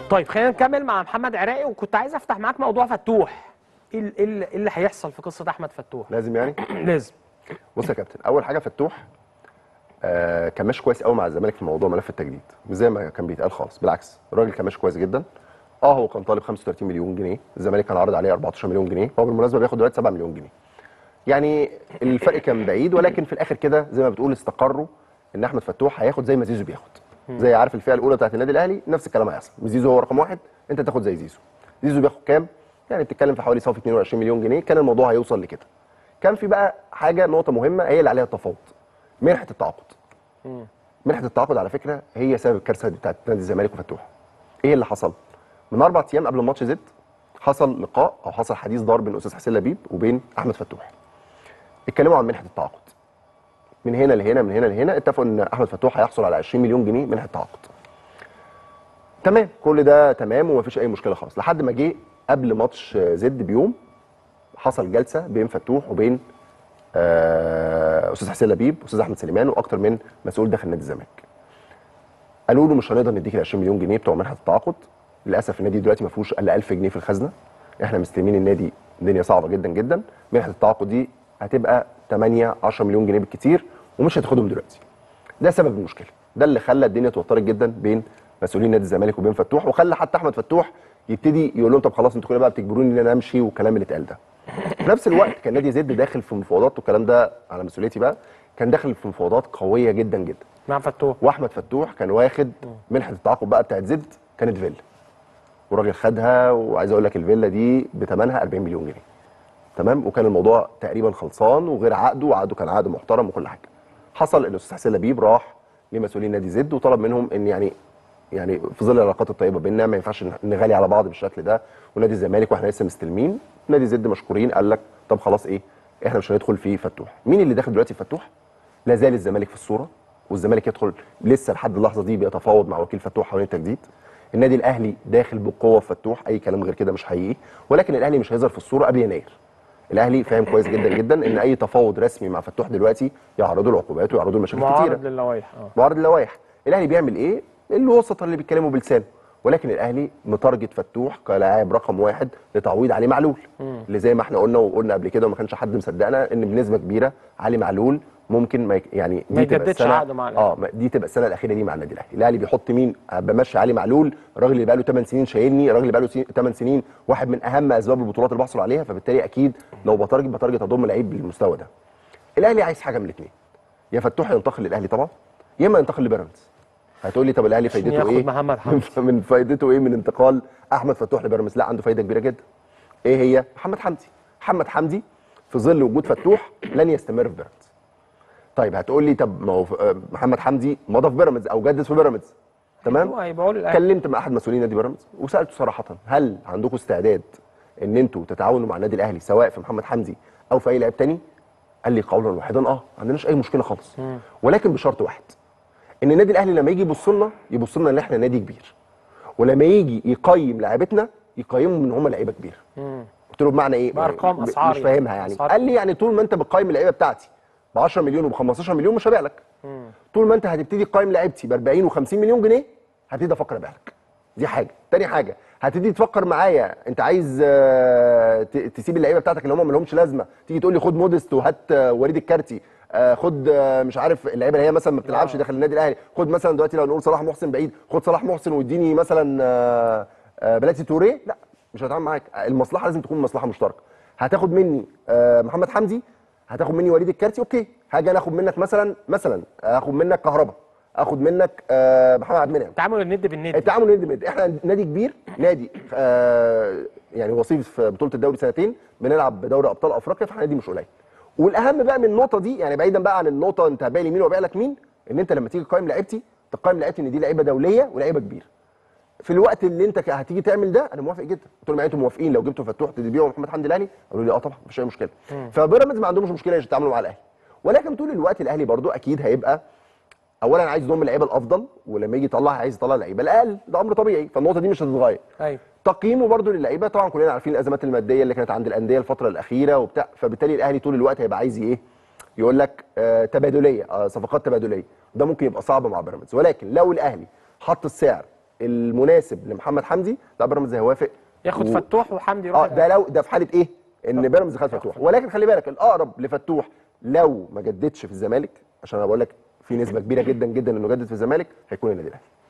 طيب خلينا نكمل مع محمد عراقي وكنت عايز افتح معاك موضوع فتوح ايه ال- إيه اللي إيه اللي هيحصل في قصه احمد فتوح لازم يعني لازم بص يا كابتن اول حاجه فتوح آه كان ماشي كويس قوي مع الزمالك في موضوع ملف التجديد مش زي ما كان بيتقال خالص بالعكس الراجل كان ماشي كويس جدا اه هو كان طالب 35 مليون جنيه الزمالك كان عارض عليه 14 مليون جنيه هو بالمناسبه بياخد دلوقتي 7 مليون جنيه يعني الفرق كان بعيد ولكن في الاخر كده زي ما بتقول استقروا ان احمد فتوح هياخد زي ما زيزو بياخد زي عارف الفئه الاولى بتاعت النادي الاهلي نفس الكلام هيحصل زيزو هو رقم واحد انت تاخد زي زيزو زيزو بياخد كام يعني بتتكلم في حوالي صافي 22 مليون جنيه كان الموضوع هيوصل لكده كان في بقى حاجه نقطه مهمه هي اللي عليها التفاوض منحه التعاقد منحه التعاقد على فكره هي سبب الكارثه بتاعت نادي الزمالك وفتوح ايه اللي حصل من اربع ايام قبل الماتش زد حصل لقاء او حصل حديث دار بين استاذ حسين لبيب وبين احمد فتوح اتكلموا عن منحه التعاقد من هنا لهنا من هنا لهنا اتفقوا ان احمد فتوح هيحصل على 20 مليون جنيه منحه تعاقد تمام كل ده تمام ومفيش اي مشكله خالص لحد ما جه قبل ماتش زد بيوم حصل جلسه بين فتوح وبين آه، استاذ حسين لبيب استاذ احمد سليمان واكتر من مسؤول داخل نادي الزمالك قالوا له مش هنقدر نديك ال 20 مليون جنيه بتوع منحه التعاقد للاسف النادي دلوقتي ما فيهوش الا 1000 جنيه في الخزنه احنا مستلمين النادي الدنيا صعبه جدا جدا منحه التعاقد دي هتبقى 8 10 مليون جنيه بالكتير ومش هتاخدهم دلوقتي ده سبب المشكله ده اللي خلى الدنيا اتوترت جدا بين مسؤولين نادي الزمالك وبين فتوح وخلى حتى احمد فتوح يبتدي يقول لهم طب خلاص انتوا كده بقى بتجبروني ان انا امشي والكلام اللي اتقال ده في نفس الوقت كان نادي زد داخل في مفاوضات والكلام ده على مسؤوليتي بقى كان داخل في مفاوضات قويه جدا جدا مع فتوح واحمد فتوح كان واخد منحه التعاقد بقى بتاعت زد كانت فيلا والراجل خدها وعايز اقول لك الفيلا دي بثمنها 40 مليون جنيه تمام وكان الموضوع تقريبا خلصان وغير عقده وعقده كان عقد محترم وكل حاجه حصل ان الاستاذ حسين لبيب راح لمسؤولين نادي زد وطلب منهم ان يعني يعني في ظل العلاقات الطيبه بيننا ما ينفعش نغالي على بعض بالشكل ده ونادي الزمالك واحنا لسه مستلمين نادي زد مشكورين قال لك طب خلاص ايه احنا مش هندخل في فتوح مين اللي داخل دلوقتي في فتوح لا زال الزمالك في الصوره والزمالك يدخل لسه لحد اللحظه دي بيتفاوض مع وكيل فتوح حوالين التجديد النادي الاهلي داخل بقوه في فتوح اي كلام غير كده مش حقيقي ولكن الاهلي مش هيظهر في الصوره قبل يناير الاهلي فاهم كويس جدا جدا ان اي تفاوض رسمي مع فتوح دلوقتي يعرضوا العقوبات ويعرضوا المشاكل كتيره معارض للوائح اه معارض اللوائح الاهلي بيعمل ايه الوسط اللي بيتكلموا بلسانه ولكن الاهلي متارجت فتوح كلاعب رقم واحد لتعويض علي معلول اللي زي ما احنا قلنا وقلنا قبل كده وما كانش حد مصدقنا ان بنسبه كبيره علي معلول ممكن ما يك- يعني ما تبقى يجددش السنة- عقده مع الأهلي. اه ما- دي تبقى السنه الاخيره دي مع النادي الاهلي الاهلي بيحط مين بمشي علي معلول الراجل اللي بقى له 8 سنين شايلني الراجل اللي بقى له 8 سنين واحد من اهم اسباب البطولات اللي بحصل عليها فبالتالي اكيد لو بتارجت بتارجت اضم لعيب بالمستوى ده الاهلي عايز حاجه من الاثنين يا فتوح ينتقل للاهلي طبعا يا اما ينتقل لبيراميدز هتقول لي طب الاهلي عشان فايدته ياخد ايه محمد حمدي. من فايدته ايه من انتقال احمد فتوح لبيراميدز لا عنده فايده كبيره جدا ايه هي محمد حمدي محمد حمدي في ظل وجود فتوح لن يستمر في بيراميدز طيب هتقول لي طب ما هو آه، محمد حمدي مضى في بيراميدز او جدد في بيراميدز تمام هو هيبيعوا للاهلي كلمت مع احد مسؤولين نادي بيراميدز وسالته صراحه هل عندكم استعداد ان انتوا تتعاونوا مع النادي الاهلي سواء في محمد حمدي او في اي لاعب تاني قال لي قولا واحدا اه ما عندناش اي مشكله خالص ولكن بشرط واحد ان النادي الاهلي لما يجي يبص لنا يبص لنا ان احنا نادي كبير ولما يجي يقيم لاعيبتنا يقيمهم ان هم لعيبه كبيره قلت له بمعنى ايه بأرقام ب- أسعار مش يعني. فاهمها يعني أسعار. قال لي يعني طول ما انت بتقيم اللعيبه بتاعتي ب 10 مليون وب 15 مليون مش هبيع لك طول ما انت هتبتدي تقيم لعيبتي ب 40 و50 مليون جنيه هبتدي افكر ابيع لك دي حاجه تاني حاجه هتبتدي تفكر معايا انت عايز آه، ت- تسيب اللعيبه بتاعتك اللي هم ما لهمش لازمه تيجي تقول لي خد مودست وهات آه، وليد الكارتي آه، خد آه، مش عارف اللعيبه اللي هي مثلا ما بتلعبش داخل النادي الاهلي خد مثلا دلوقتي لو نقول صلاح محسن بعيد خد صلاح محسن واديني مثلا آه، آه، بلاتي توريه لا مش هتعامل معاك المصلحه لازم تكون مصلحه مشتركه هتاخد مني آه، محمد حمدي هتاخد مني وليد الكارتي اوكي هاجي انا اخد منك مثلا مثلا اخد منك كهربا اخد منك آه، محمد عبد المنعم تعامل الند بالند التعامل نادي بند احنا نادي كبير نادي آه يعني وصيف في بطوله الدوري سنتين بنلعب بدوري ابطال افريقيا فاحنا نادي مش قليل والاهم بقى من النقطه دي يعني بعيدا بقى عن النقطه انت هبيع لي مين وابيع لك مين ان انت لما تيجي تقيم لعيبتي تقيم لعيبتي ان دي لعيبه دوليه ولعيبه كبيره في الوقت اللي انت ك- هتيجي تعمل ده انا موافق جدا قلت لهم يعني انتوا موافقين لو جبتوا فتوح تبيعوا محمد حمدي الاهلي قالوا لي اه طبعا مفيش اي مشكله فبيراميدز ما عندهمش مشكله يتعاملوا مع الاهلي ولكن طول الوقت الاهلي برضو اكيد هيبقى اولا عايز يضم اللعيبه الافضل ولما يجي يطلع عايز يطلع اللعيبه الاقل ده امر طبيعي فالنقطه دي مش هتتغير ايوه تقييمه برضو للعيبه طبعا كلنا عارفين الازمات الماديه اللي كانت عند الانديه الفتره الاخيره وبتاع فبالتالي الاهلي طول الوقت هيبقى عايز ايه يقول لك آه تبادليه آه صفقات تبادليه ده ممكن يبقى صعب مع بيراميدز ولكن لو الاهلي حط السعر المناسب لمحمد حمدي لا بيراميدز هيوافق ياخد و- فتوح وحمدي يروح اه ده لو ده في حاله ايه؟ ان طب. بيراميدز خد فتوح ولكن خلي بالك الاقرب لفتوح لو ما جددش في الزمالك عشان انا بقول لك في نسبه كبيره جدا جدا انه جدد في الزمالك هيكون النادي الاهلي